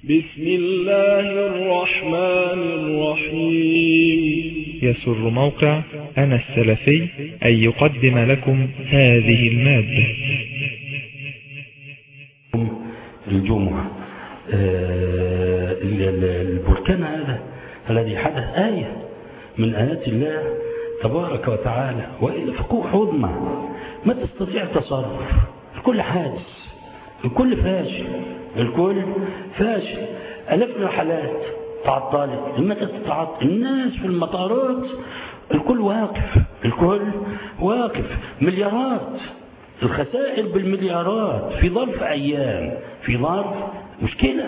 بسم الله الرحمن الرحيم يسر موقع أنا السلفي أن يقدم لكم هذه المادة الجمعة آه، ال- ال- البركان هذا الذي حدث آية من آيات الله تبارك وتعالى وإلا فقوع عظمى ما تستطيع التصرف الكل حادث الكل فاشل الكل فاشل ألاف الرحلات تعطلت متى تتعطل الناس في المطارات الكل واقف الكل واقف مليارات الخسائر بالمليارات في ظرف أيام في ظرف مشكلة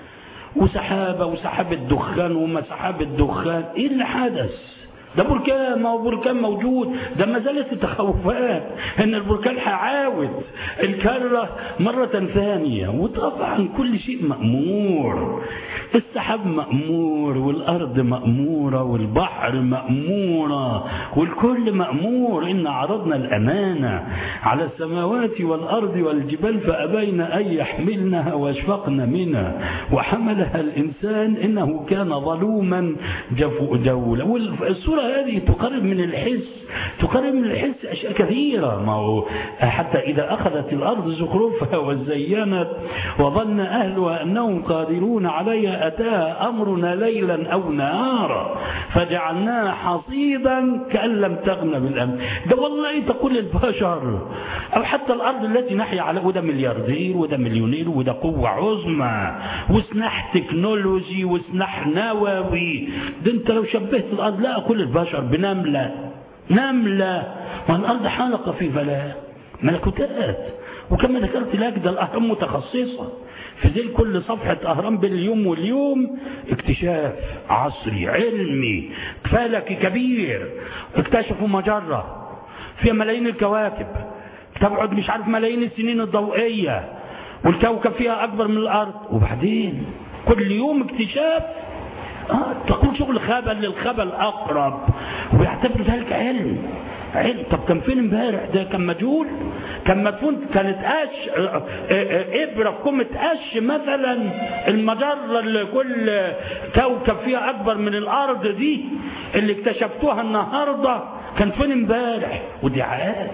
وسحابة وسحابة دخان وما سحابة دخان إيه اللي حدث ده بركان ما هو بركان موجود ده ما زالت التخوفات ان البركان هيعاود الكرة مرة ثانية وطبعا كل شيء مأمور السحاب مأمور والأرض مأمورة والبحر مأمورة والكل مأمور إن عرضنا الأمانة على السماوات والأرض والجبال فأبين أن يحملنها واشفقن منها وحملها الإنسان إنه كان ظلوما جفو جولا والصورة هذه تقرب من الحس تقرب من الحس أشياء كثيرة ما هو حتى إذا أخذت الأرض زخرفها وزينت وظن أهلها أنهم قادرون عليها أتاها أمرنا ليلا أو نهارا فجعلناها حصيدا كأن لم تغن بالأمس ده والله تقول البشر أو حتى الأرض التي نحيا على وده ملياردير وده مليونير وده قوة عظمى وسناح تكنولوجي وسناح نووي ده انت لو شبهت الأرض لا كل البشر بنملة نملة والأرض حلقة في فلاة ملكوتات وكما ذكرت لك ده الأهرام متخصصة في ذيل كل صفحة أهرام باليوم واليوم اكتشاف عصري علمي فلكي كبير اكتشفوا مجرة فيها ملايين الكواكب تبعد مش عارف ملايين السنين الضوئية والكوكب فيها أكبر من الأرض وبعدين كل يوم اكتشاف آه تقول شغل خبل للخبل أقرب ويعتبر ذلك علم علم طب كان فين امبارح ده كان مجهول كان مدفون كانت قش آه، آه، ابره في كومه قش مثلا المجره اللي كل كوكب فيها اكبر من الارض دي اللي اكتشفتوها النهارده كان فين امبارح ودعاءات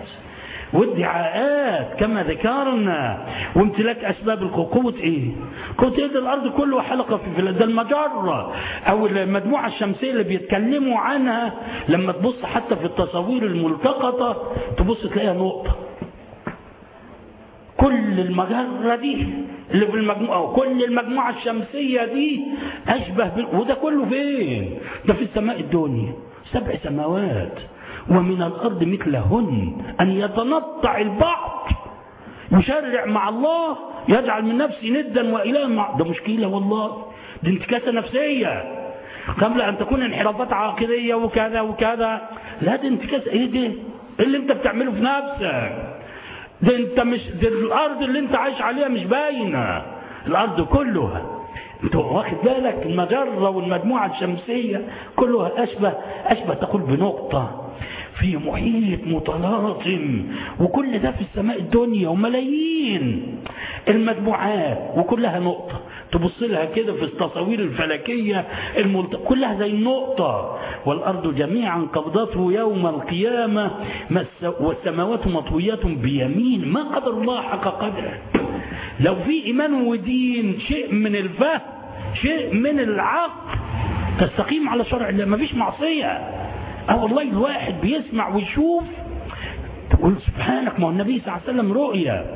والدعاءات كما ذكرنا وامتلاك اسباب القوة قوة ايه قوة ايه ده الارض كله حلقة في فلاد ده المجرة او المجموعة الشمسية اللي بيتكلموا عنها لما تبص حتى في التصاوير الملتقطة تبص تلاقيها نقطة كل المجرة دي اللي في المجموعة كل المجموعة الشمسية دي أشبه بال... وده كله فين ده في السماء الدنيا سبع سماوات ومن الأرض مثلهن أن يتنطع البعض يشرع مع الله يجعل من نفسه ندا وإله مع ده مشكلة والله دي انتكاسة نفسية قبل أن تكون انحرافات عقدية وكذا وكذا لا دي انتكاسة ايه ده ايه اللي انت بتعمله في نفسك ده انت مش ده الارض اللي انت عايش عليها مش باينه الارض كلها انت واخد بالك المجره والمجموعه الشمسيه كلها اشبه اشبه تقول بنقطه في محيط متلاطم وكل ده في السماء الدنيا وملايين المجموعات وكلها نقطة تبص لها كده في التصاوير الفلكية الملت... كلها زي النقطة والأرض جميعا قبضته يوم القيامة ما الس- والسماوات مطويات بيمين ما قدر الله حق قدره لو في إيمان ودين شيء من الفهم شيء من العقل تستقيم على شرع الله مفيش معصية اه والله الواحد بيسمع ويشوف تقول سبحانك ما هو النبي صلى الله عليه وسلم رؤيا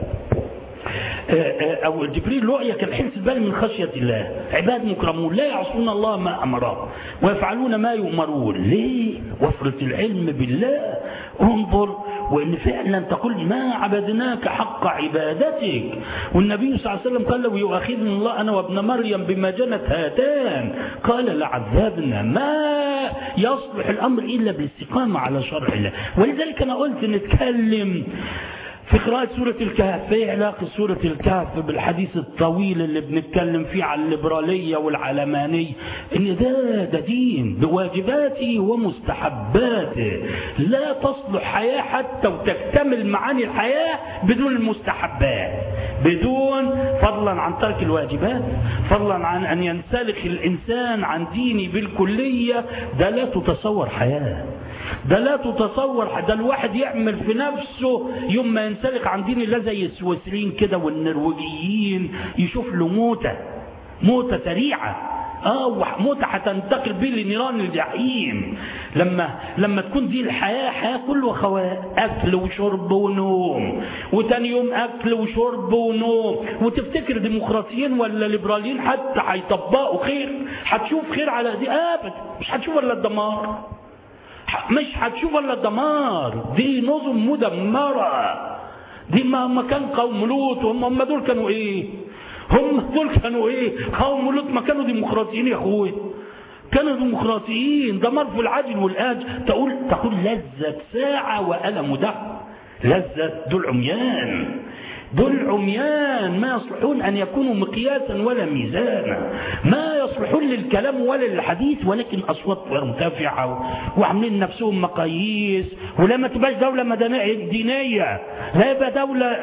أو جبريل رؤيا كالحرص البال من خشية الله عباد مكرمون لا يعصون الله ما أمرهم ويفعلون ما يؤمرون ليه وفرة العلم بالله انظر وإن فعلا تقول ما عبدناك حق عبادتك والنبي صلى الله عليه وسلم قال لو يؤاخذني الله أنا وابن مريم بما جنت هاتان قال لعذبنا ما يصلح الأمر إلا بالاستقامة على شرع الله ولذلك أنا قلت نتكلم في قراءة سورة الكهف ايه علاقة سورة الكهف بالحديث الطويل اللي بنتكلم فيه عن الليبرالية والعلمانية ان ده ده دين بواجباته ومستحباته لا تصلح حياة حتى وتكتمل معاني الحياة بدون المستحبات بدون فضلا عن ترك الواجبات فضلا عن أن ينسلخ الإنسان عن ديني بالكلية ده لا تتصور حياة ده لا تتصور ده الواحد يعمل في نفسه يوم ما ينسلخ عن دين الله زي السويسريين كده والنرويجيين يشوف له موتة موتة سريعة اه موتة هتنتقل بيه لنيران الجحيم لما لما تكون دي الحياة حياة كله خواء أكل وشرب ونوم وتاني يوم أكل وشرب ونوم وتفتكر ديمقراطيين ولا ليبراليين حتى هيطبقوا خير هتشوف خير على دي أبدا مش هتشوف إلا الدمار مش هتشوف إلا الدمار دي نظم مدمرة دي ما مكان قوم لوط هم هم دول كانوا ايه هم دول كانوا ايه قوم لوط ما كانوا ديمقراطيين يا اخويا كانوا ديمقراطيين دمار في العجل والاجل تقول تقول لذة ساعة وألم دهر لذة دول عميان دول عميان ما يصلحون أن يكونوا مقياسا ولا ميزانا ما يصلحون للكلام ولا للحديث ولكن أصوات مرتفعة وعاملين نفسهم مقاييس ولا ما تبقاش دولة مدنية دينية لا يبقى دولة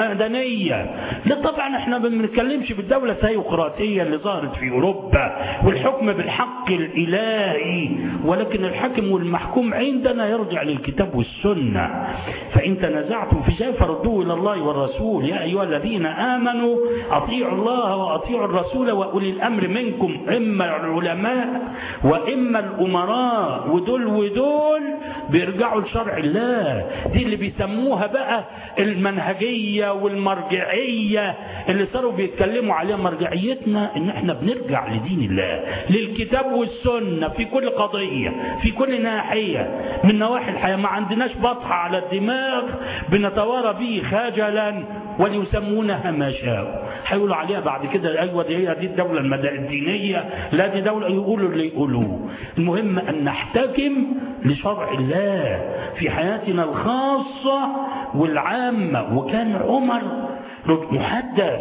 مدنية لا طبعا احنا ما بنتكلمش بالدولة الثيوقراطية اللي ظهرت في أوروبا والحكم بالحق الإلهي ولكن الحاكم والمحكوم عندنا يرجع للكتاب والسنة فإن تنازعتم في شيء فردوه إلى الله والرسول الرسول يا أيها الذين آمنوا أطيعوا الله وأطيعوا الرسول وأولي الأمر منكم إما العلماء وإما الأمراء ودول ودول بيرجعوا لشرع الله دي اللي بيسموها بقى المنهجية والمرجعية اللي صاروا بيتكلموا عليها مرجعيتنا إن احنا بنرجع لدين الله للكتاب والسنة في كل قضية في كل ناحية من نواحي الحياة ما عندناش بطحة على الدماغ بنتوارى به خجلا وليسمونها ما شاءوا هيقولوا عليها بعد كده ايوه دي هي دي الدوله الدينيه لا دي دوله يقولوا اللي يقولوه المهم ان نحتكم لشرع الله في حياتنا الخاصه والعامه وكان عمر محدث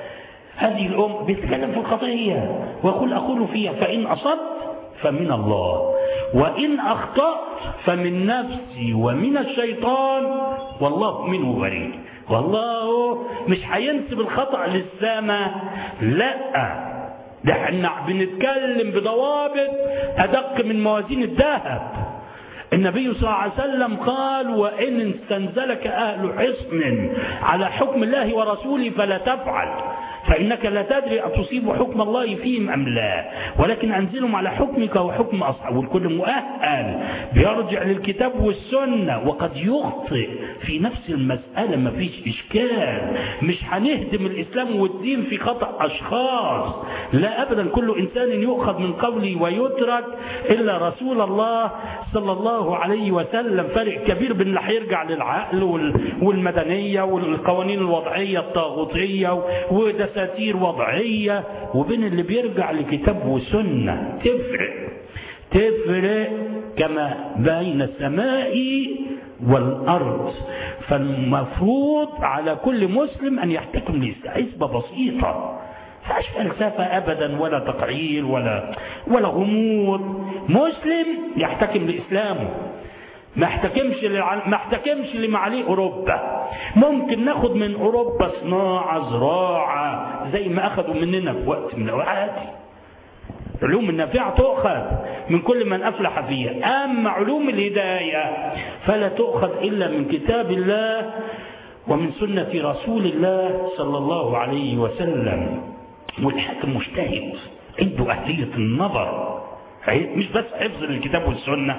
هذه الام بيتكلم في القضيه ويقول اقول فيها فان اصبت فمن الله وإن أخطأت فمن نفسي ومن الشيطان والله منه بريء والله مش هينسب الخطأ للسماء لا ده احنا بنتكلم بضوابط أدق من موازين الذهب النبي صلى الله عليه وسلم قال وإن استنزلك أهل حصن على حكم الله ورسوله فلا تفعل فإنك لا تدري أتصيب حكم الله فيهم أم لا ولكن أنزلهم على حكمك وحكم أصحاب والكل مؤهل بيرجع للكتاب والسنة وقد يخطئ في نفس المسألة ما فيش إشكال مش هنهدم الإسلام والدين في خطأ أشخاص لا أبدا كل إنسان يؤخذ من قولي ويترك إلا رسول الله صلى الله عليه وسلم فرق كبير بين اللي هيرجع للعقل والمدنية والقوانين الوضعية الطاغوتية وده دساتير وضعية وبين اللي بيرجع لكتاب وسنة تفرق تفرق كما بين السماء والأرض فالمفروض على كل مسلم أن يحتكم لحسبة بسيطة فاش فلسفة أبدا ولا تقعير ولا ولا غموض مسلم يحتكم لإسلامه ما احتكمش ما احتكمش لما عليه اوروبا ممكن ناخد من اوروبا صناعه زراعه زي ما اخذوا مننا في وقت من الاوقات علوم النافعه تؤخذ من كل من افلح فيها اما علوم الهدايه فلا تؤخذ الا من كتاب الله ومن سنه رسول الله صلى الله عليه وسلم والحاكم مجتهد عنده اهليه النظر مش بس حفظ الكتاب والسنه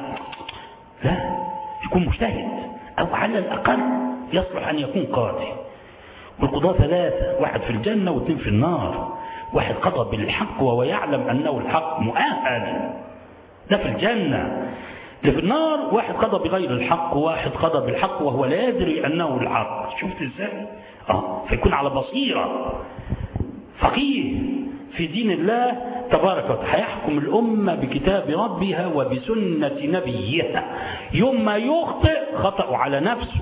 لا يكون مجتهد أو على الأقل يصلح أن يكون قاضي والقضاة ثلاثة واحد في الجنة واثنين في النار واحد قضى بالحق وهو يعلم أنه الحق مؤهل ده في الجنة ده في النار واحد قضى بغير الحق وواحد قضى بالحق وهو لا يدري أنه الحق شفت ازاي اه فيكون على بصيرة فقيه في دين الله تبارك وتعالى هيحكم الأمة بكتاب ربها وبسنة نبيها يوم ما يخطئ خطأ على نفسه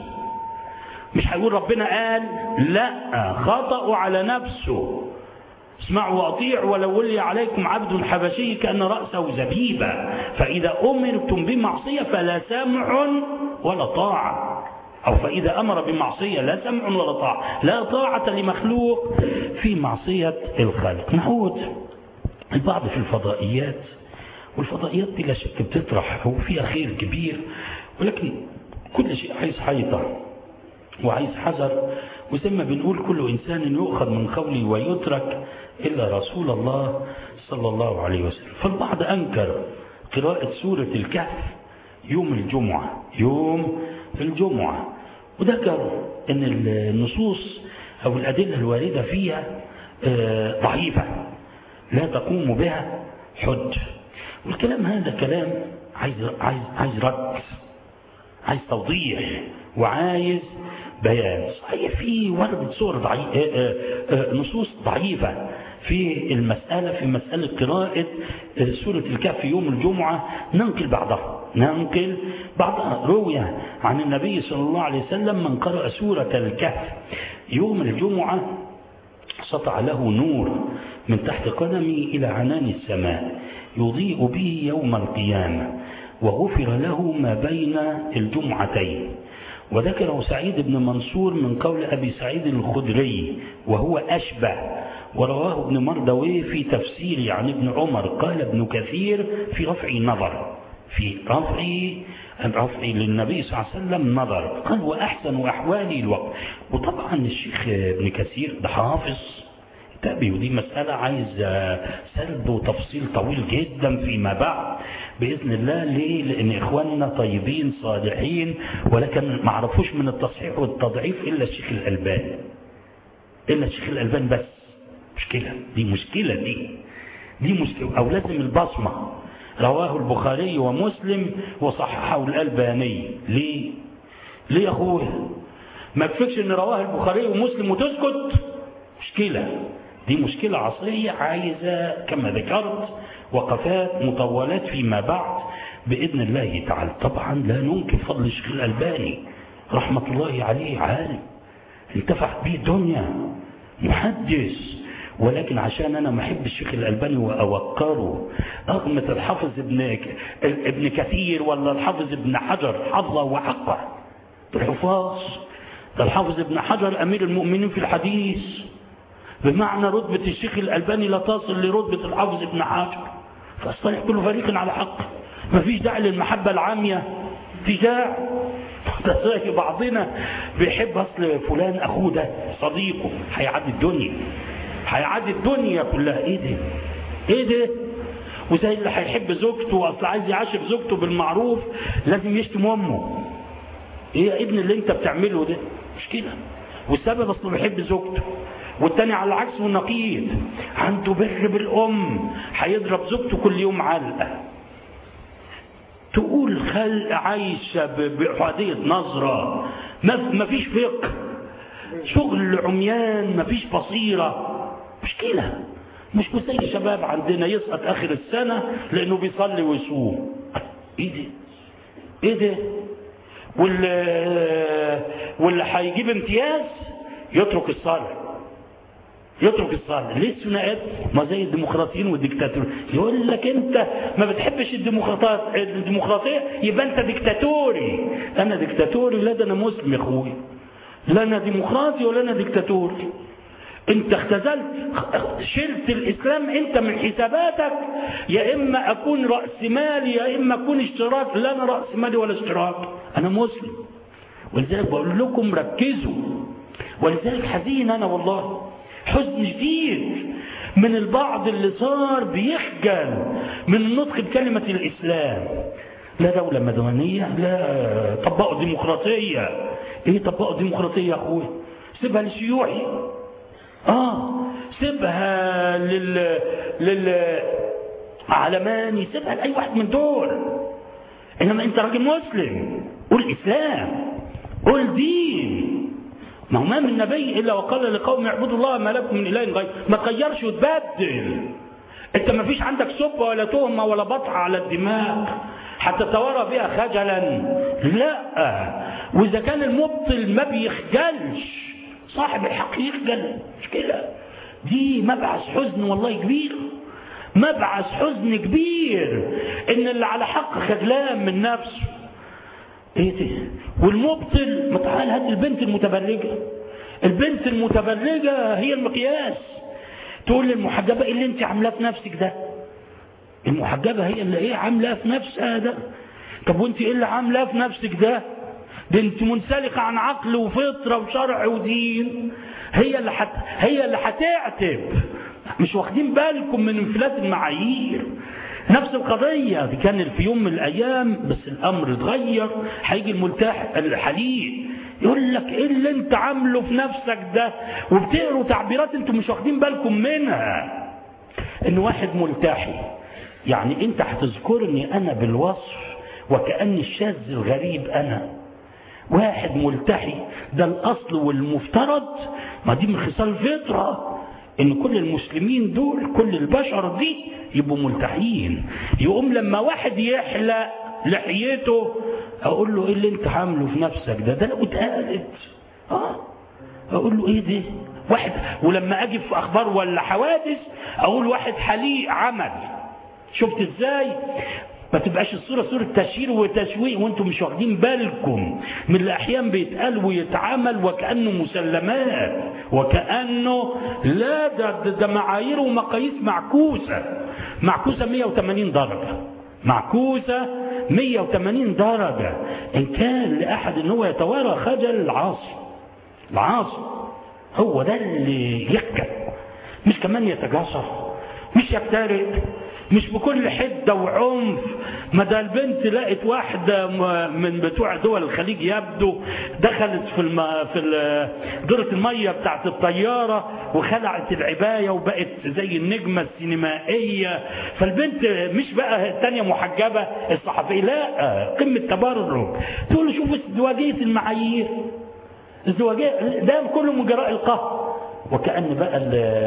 مش هيقول ربنا قال لا خطأ على نفسه اسمعوا واطيعوا ولو ولي عليكم عبد حبشي كأن رأسه زبيبا فإذا أمرتم بمعصية فلا سمع ولا طاعة أو فإذا أمر بمعصية لا سمع ولا طاعة لا طاعة لمخلوق في معصية الخالق نعود البعض في الفضائيات والفضائيات بلا شك بتطرح وفيها خير كبير ولكن كل شيء عايز حيطة وعايز حذر وزي ما بنقول كل إنسان يؤخذ من قوله ويترك إلا رسول الله صلى الله عليه وسلم فالبعض أنكر قراءة سورة الكهف يوم الجمعة يوم الجمعة وذكر أن النصوص أو الأدلة الواردة فيها ضعيفة لا تقوم بها حج والكلام هذا كلام عايز عايز عايز رد عايز توضيح وعايز بيان صحيح في وردت صور ضعيف نصوص ضعيفة في المسألة في مسألة قراءة سورة الكهف في يوم الجمعة ننقل بعضها ننقل بعضها روي عن النبي صلى الله عليه وسلم من قرأ سورة الكهف يوم الجمعة سطع له نور من تحت قدمي إلى عنان السماء يضيء به يوم القيامة وغفر له ما بين الجمعتين وذكره سعيد بن منصور من قول أبي سعيد الخدري وهو أشبه ورواه ابن مردوي في تفسيره عن ابن عمر قال ابن كثير في رفع نظر في رفع رفع للنبي صلى الله عليه وسلم نظر قال وأحسن أحوالي الوقت وطبعا الشيخ ابن كثير ده حافظ تابي ودي مسألة عايز سرد وتفصيل طويل جدا فيما بعد بإذن الله ليه؟ لأن إخواننا طيبين صالحين ولكن ما عرفوش من التصحيح والتضعيف إلا الشيخ الألباني إلا الشيخ الألباني بس مشكلة دي مشكلة دي دي مشكلة أو لازم البصمة رواه البخاري ومسلم وصححه الألباني ليه؟ ليه يا أخويا؟ ما يكفيكش إن رواه البخاري ومسلم وتسكت مشكلة دي مشكلة عصرية عايزة كما ذكرت وقفات مطولات فيما بعد بإذن الله تعالى طبعا لا ننكر فضل الشيخ الألباني رحمة الله عليه عالم انتفعت به الدنيا محدث ولكن عشان أنا ما أحب الشيخ الألباني وأوقره أغمة الحافظ ابن ابن كثير ولا الحافظ ابن حجر حظه وحقه الحفاظ ده الحافظ ابن حجر أمير المؤمنين في الحديث بمعنى رتبة الشيخ الألباني لا تصل لرتبة الحافظ ابن حجر فاصطلح كل فريق على حق ما فيش داعي للمحبة العامية في داعي زي بعضنا بيحب اصل فلان اخوه ده صديقه هيعدي الدنيا هيعدي الدنيا كلها ايه ده ايه ده وزي اللي هيحب زوجته اصل عايز يعاشر زوجته بالمعروف لازم يشتم امه ايه يا ابن اللي انت بتعمله ده مش كده والسبب اصله بيحب زوجته والتاني على العكس والنقيض عنده بر بالام هيضرب زوجته كل يوم علقه تقول خلق عايشة بحادية نظرة ما فيش فقه شغل عميان ما فيش بصيرة مشكلة مش زي الشباب عندنا يسقط آخر السنة لأنه بيصلي ويصوم إيه ده؟ إيه ده؟ واللي, واللي هيجيب امتياز يترك الصلاة يترك الصلاة ليه الثنائيات ما زي الديمقراطيين والديكتاتور يقول لك انت ما بتحبش الديمقراطية الديمقراطية يبقى انت ديكتاتوري انا ديكتاتوري لا ده انا مسلم يا اخوي لا انا ديمقراطي ولا انا ديكتاتوري انت اختزلت شلت الاسلام انت من حساباتك يا اما اكون راس مالي يا اما اكون اشتراك لا انا راس مالي ولا اشتراك انا مسلم ولذلك بقول لكم ركزوا ولذلك حزين انا والله حزن شديد من البعض اللي صار بيخجل من النطق بكلمة الإسلام لا دولة مدنية لا طبقوا ديمقراطية ايه طبقوا ديمقراطية يا اخوي سيبها للشيوعي اه سيبها لل لل علماني سيبها لأي واحد من دول إنما أنت راجل مسلم قول إسلام قول دين ما هو ما من نبي إلا وقال لقوم اعبدوا الله ما لكم من إله غير ما تغيرش وتبدل أنت ما فيش عندك سب ولا تهمة ولا بطحة على الدماغ حتى توارى بها خجلا لا وإذا كان المبطل ما بيخجلش صاحب الحق يخجل مش كده دي مبعث حزن والله كبير مبعث حزن كبير ان اللي على حق خجلان من نفسه ايه ده والمبطل ما تعال هات البنت المتبرجه البنت المتبرجه هي المقياس تقول للمحجبه ايه اللي انت عاملاه في نفسك ده المحجبه هي اللي ايه عاملاه في نفسها ده طب وانت ايه اللي عاملاه في نفسك ده ده انت منسلخه عن عقل وفطره وشرع ودين هي اللي حت... هي اللي هتعتب مش واخدين بالكم من انفلات المعايير نفس القضية دي كان في يوم من الأيام بس الأمر اتغير هيجي الملتاح الحليق يقول لك ايه اللي انت عامله في نفسك ده وبتقروا تعبيرات انتم مش واخدين بالكم منها ان واحد ملتحي يعني انت هتذكرني انا بالوصف وكأني الشاذ الغريب انا واحد ملتحي ده الاصل والمفترض ما دي من خصال الفطره ان كل المسلمين دول كل البشر دي يبقوا ملتحيين يقوم لما واحد يحلق لحيته اقول له ايه اللي انت عامله في نفسك ده ده لو اتقالت اه اقول له ايه ده واحد ولما اجي في اخبار ولا حوادث اقول واحد حليق عمل شفت ازاي ما تبقاش الصورة صورة تشهير وتشويق وانتم مش واخدين بالكم من الأحيان بيتقال ويتعامل وكأنه مسلمات وكأنه لا ده, ده, ده معايير ومقاييس معكوسة معكوسة 180 درجة معكوسة 180 درجة إن كان لأحد إن هو يتوارى خجل العاصي العاصي هو ده اللي يحكم مش كمان يتجاسر مش يفترق مش بكل حدة وعنف ما ده البنت لقت واحدة من بتوع دول الخليج يبدو دخلت في الم... في دورة المية بتاعت الطيارة وخلعت العباية وبقت زي النجمة السينمائية فالبنت مش بقى الثانية محجبة الصحفية لا قمة تبرج تقول شوف ازدواجية المعايير ازدواجية ده كله من جراء القهر وكأن بقى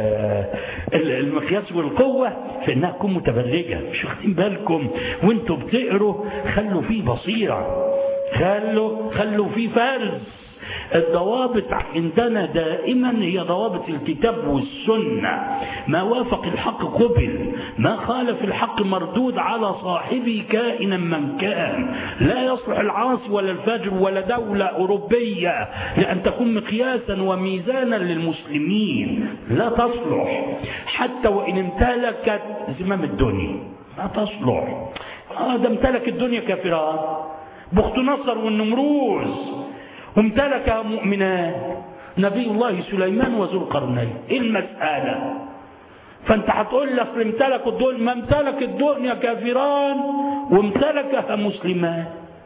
المقياس والقوة في انها تكون متبرجة مش واخدين بالكم وانتوا بتقروا خلوا فيه بصيرة خلوا خلوا فيه فرز الضوابط عندنا دائما هي ضوابط الكتاب والسنة ما وافق الحق قبل ما خالف الحق مردود على صاحبه كائنا من كان لا يصلح العاصي ولا الفاجر ولا دولة أوروبية لأن تكون مقياسا وميزانا للمسلمين لا تصلح حتى وإن امتلكت زمام الدنيا لا تصلح آه ده امتلك الدنيا كافرات بخت نصر والنمروز وامتلك مؤمنان نبي الله سليمان وذو القرنين ايه المسألة فانت هتقول لك امتلكوا الدنيا ما امتلك الدنيا كافران وامتلكها مسلمان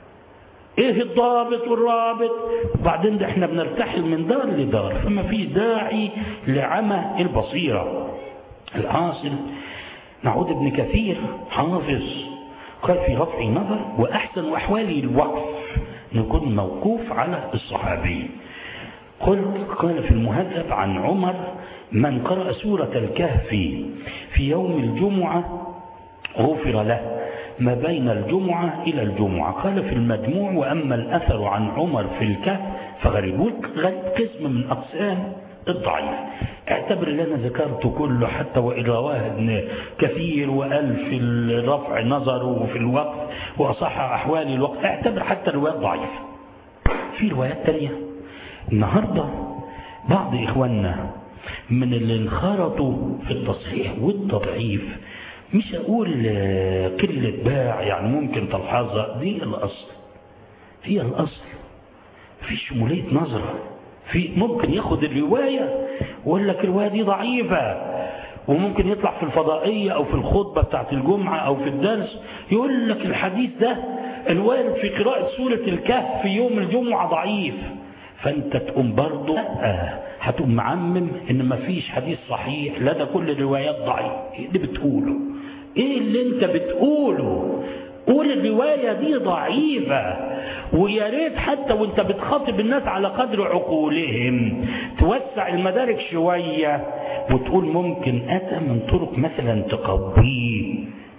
ايه الضابط والرابط وبعدين ده احنا بنرتحل من دار لدار فما في داعي لعمى البصيرة الحاصل نعود ابن كثير حافظ قال في رفع نظر واحسن احوالي الوقف نكون موقوف على الصحابي قلت قال في المهذب عن عمر من قرأ سورة الكهف في يوم الجمعة غفر له ما بين الجمعة إلى الجمعة قال في المجموع وأما الأثر عن عمر في الكهف فغريب قسم من أقسام الضعيف اعتبر اللي أنا ذكرته كله حتى وإن رواه ابن كثير وقال في الرفع نظر وفي الوقف وأصح أحوال الوقف اعتبر حتى الروايات ضعيفة في روايات تانية النهاردة بعض إخواننا من اللي انخرطوا في التصحيح والتضعيف مش أقول قلة باع يعني ممكن تلحظها دي الأصل هي الأصل في شمولية نظرة في ممكن ياخد الرواية ويقول لك الرواية دي ضعيفة وممكن يطلع في الفضائية أو في الخطبة بتاعت الجمعة أو في الدرس يقول لك الحديث ده الوارد في قراءة سورة الكهف في يوم الجمعة ضعيف فأنت تقوم برضه هتقوم معمم إن ما فيش حديث صحيح لا ده كل الروايات ضعيف إيه اللي بتقوله إيه اللي أنت بتقوله قول الرواية دي ضعيفة ويا ريت حتى وانت بتخاطب الناس على قدر عقولهم توسع المدارك شوية وتقول ممكن أتى من طرق مثلا تقويه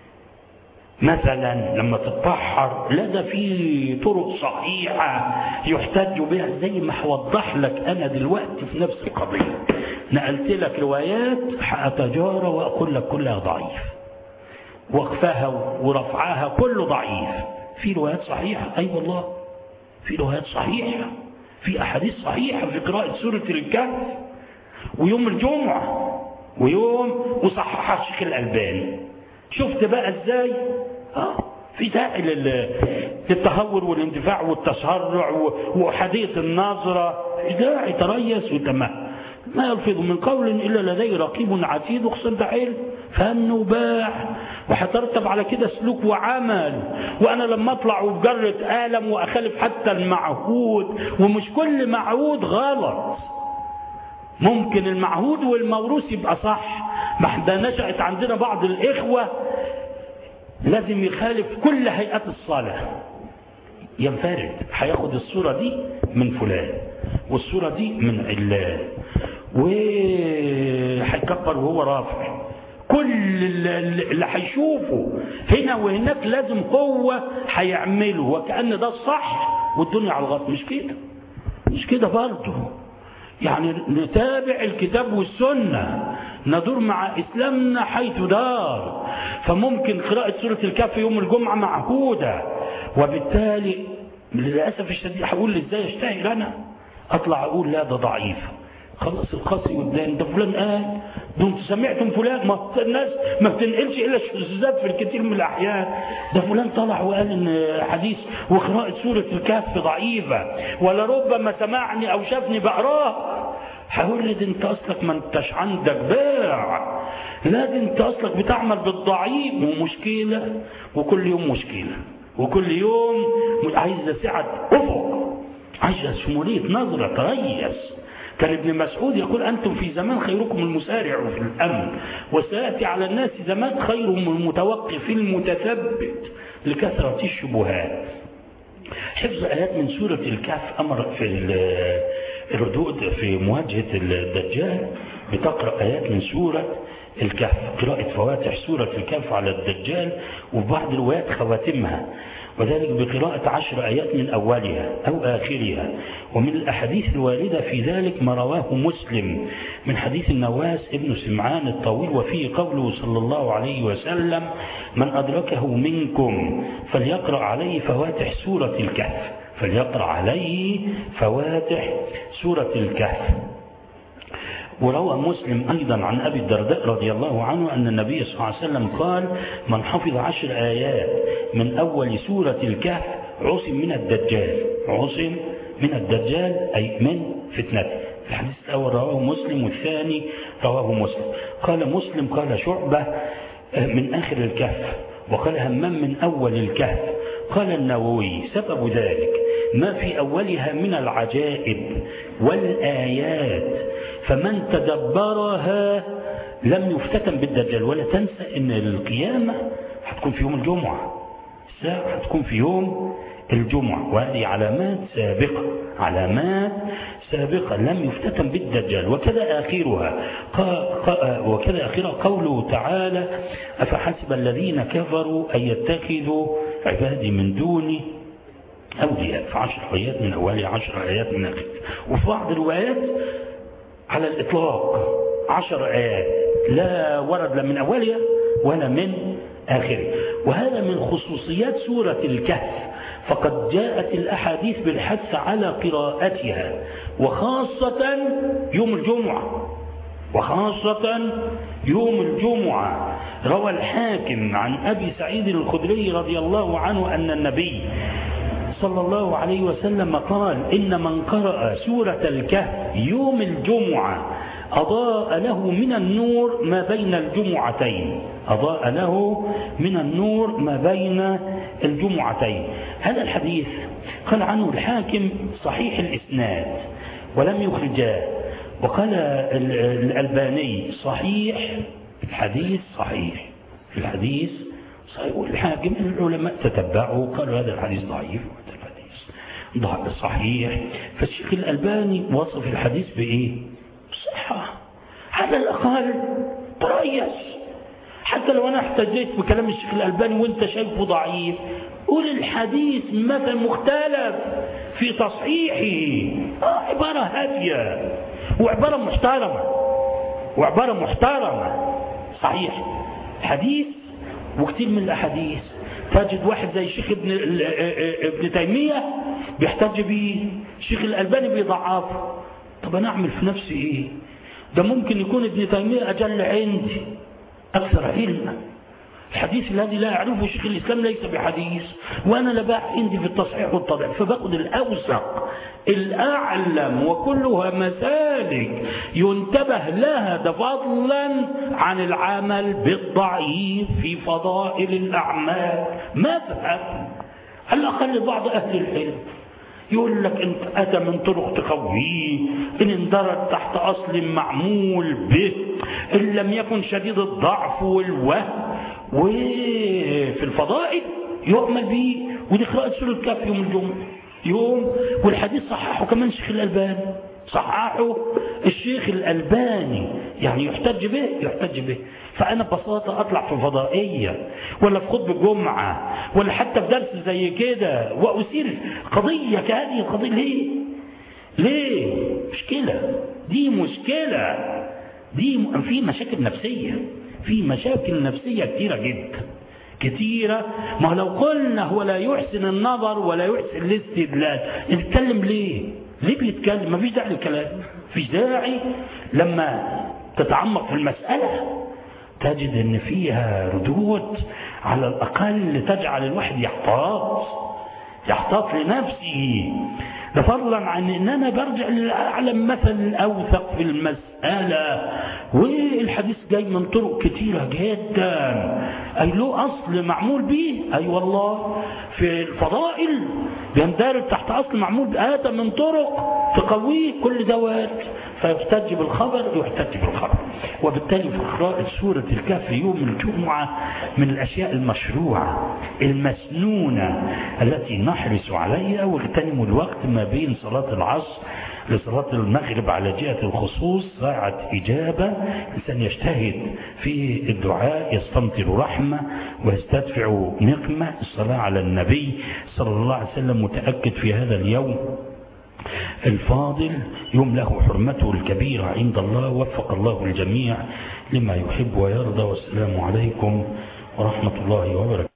مثلا لما تتبحر لا ده في طرق صحيحة يحتج بها زي ما هوضح لك أنا دلوقتي في نفس القضية نقلت لك روايات هأتجارى وأقول لك كلها ضعيف وقفها ورفعها كله ضعيف في روايات صحيحة أي أيوة والله في روايات صحيحة في أحاديث صحيحة في قراءة سورة الكهف ويوم الجمعة ويوم وصححها الشيخ الألباني شفت بقى ازاي اه في داعي للتهور والاندفاع والتسرع وحديث النظرة في داعي تريث وتمهل ما يلفظ من قول إلا لديه رقيب عتيد وخصم ده علم فهم وباع وهترتب على كده سلوك وعمل وأنا لما أطلع وبجرة ألم وأخالف حتى المعهود ومش كل معهود غلط ممكن المعهود والموروث يبقى صح ما ده نشأت عندنا بعض الإخوة لازم يخالف كل هيئات الصلاة ينفرد هياخد الصورة دي من فلان والصورة دي من علان وهيكبر وهو رافع كل اللي هيشوفه هنا وهناك لازم هو هيعمله وكأن ده الصح والدنيا على الغلط مش كده مش كده برضه يعني نتابع الكتاب والسنة ندور مع إسلامنا حيث دار فممكن قراءة سورة الكهف يوم الجمعة معهودة وبالتالي للأسف الشديد هقول ازاي اشتهر أنا أطلع أقول لا ده ضعيف خلص القصي قدام ده فلان قال ده انتوا سمعتم فلان ما الناس ما بتنقلش الا الشذوذات في الكثير من الاحيان ده فلان طلع وقال ان حديث وقراءه سوره الكهف ضعيفه ولربما سمعني او شافني بقراها هقول لي انت اصلك ما انتش عندك باع لا ده انت اصلك بتعمل بالضعيف ومشكله وكل يوم مشكله وكل يوم عايزه سعه افق عايزه شموليه نظره تريث كان ابن مسعود يقول أنتم في زمان خيركم المسارع في الأمن وسيأتي على الناس زمان خيرهم المتوقف المتثبت لكثرة الشبهات حفظ آيات من سورة الكهف أمر في الردود في مواجهة الدجال بتقرأ آيات من سورة الكهف قراءة فواتح سورة الكهف على الدجال وفي بعض الروايات خواتمها وذلك بقراءة عشر آيات من أولها أو آخرها ومن الأحاديث الواردة في ذلك ما رواه مسلم من حديث النواس ابن سمعان الطويل وفيه قوله صلى الله عليه وسلم من أدركه منكم فليقرأ عليه فواتح سورة الكهف فليقرأ عليه فواتح سورة الكهف وروى مسلم أيضا عن أبي الدرداء رضي الله عنه أن النبي صلى الله عليه وسلم قال من حفظ عشر آيات من أول سورة الكهف عصم من الدجال عصم من الدجال أي من فتنته الحديث الأول رواه مسلم والثاني رواه مسلم قال مسلم قال شعبة من آخر الكهف وقال همام من أول الكهف قال النووي سبب ذلك ما في أولها من العجائب والآيات فمن تدبرها لم يفتتن بالدجال ولا تنسى ان القيامة هتكون في يوم الجمعة الساعة هتكون في يوم الجمعة وهذه علامات سابقة علامات سابقة لم يفتتن بالدجال وكذا آخرها وكذا آخرها قوله تعالى أفحسب الذين كفروا أن يتخذوا عبادي من دوني أولياء في عشر آيات من أولها عشر آيات من آخر وفي بعض الروايات على الإطلاق عشر آيات لا ورد لا من أولها ولا من آخره وهذا من خصوصيات سورة الكهف فقد جاءت الأحاديث بالحث على قراءتها وخاصة يوم الجمعة وخاصة يوم الجمعة روى الحاكم عن أبي سعيد الخدري رضي الله عنه أن النبي صلى الله عليه وسلم قال إن من قرأ سورة الكهف يوم الجمعة أضاء له من النور ما بين الجمعتين أضاء له من النور ما بين الجمعتين هذا الحديث قال عنه الحاكم صحيح الإسناد ولم يخرجاه وقال الألباني صحيح الحديث صحيح الحديث صحيح والحاكم العلماء تتبعوا قالوا هذا الحديث ضعيف وهذا الحديث صحيح فالشيخ الألباني وصف الحديث بإيه صحة على الأقل تريس حتى لو أنا احتجيت بكلام الشيخ الألباني وانت شايفه ضعيف قول الحديث مثلا مختلف في تصحيحه آه عبارة هادية وعبارة محترمة وعبارة محترمة صحيح حديث وكثير من الأحاديث تجد واحد زي الشيخ ابن ابن تيمية بيحتج بيه الشيخ الألباني بيضعفه طب أنا أعمل في نفسي إيه ده ممكن يكون ابن تيمية أجل عندي أكثر علما الحديث الذي لا يعرفه شيخ الإسلام ليس بحديث وأنا لا باع عندي في التصحيح والتضعيف فباخد الأوثق الأعلم وكلها مسالك ينتبه لها ده فضلا عن العمل بالضعيف في فضائل الأعمال مذهب على الأقل بعض أهل العلم يقول لك إن أتى من طرق تقويه إن اندرج تحت أصل معمول به إن لم يكن شديد الضعف والوهم وفي الفضائل يؤمل به ودي قراءة سورة الكهف يوم الجمعة يوم والحديث صححه كمان الشيخ الألباني صححه الشيخ الألباني يعني يحتج به يحتج به فأنا ببساطة أطلع في فضائية ولا في خطبة جمعة ولا حتى في درس زي كده وأثير قضية كهذه القضية ليه؟ ليه؟ مشكلة دي مشكلة دي م... في مشاكل نفسية في مشاكل نفسية كتيرة جدا كتيرة ما لو قلنا هو لا يحسن النظر ولا يحسن الاستدلال نتكلم ليه ليه بيتكلم ما فيش داعي للكلام فيش داعي لما تتعمق في المسألة تجد ان فيها ردود على الاقل تجعل الواحد يحتاط يحتاط لنفسه ده فضلا عن ان انا برجع لاعلم مثل اوثق في المسألة والحديث جاي من طرق كتيرة جدا اي له اصل معمول به اي والله في الفضائل بيندرج تحت اصل معمول به اتى من طرق تقويه كل دوات فيحتج بالخبر يحتج بالخبر وبالتالي في قراءة سورة الكهف يوم الجمعة من الأشياء المشروعة المسنونة التي نحرص عليها واغتنم الوقت ما بين صلاة العصر لصلاة المغرب على جهة الخصوص ساعة إجابة الإنسان يجتهد في الدعاء يستمطر رحمة ويستدفع نقمة الصلاة على النبي صلى الله عليه وسلم متأكد في هذا اليوم الفاضل يوم له حرمته الكبيرة عند الله وفق الله الجميع لما يحب ويرضى والسلام عليكم ورحمة الله وبركاته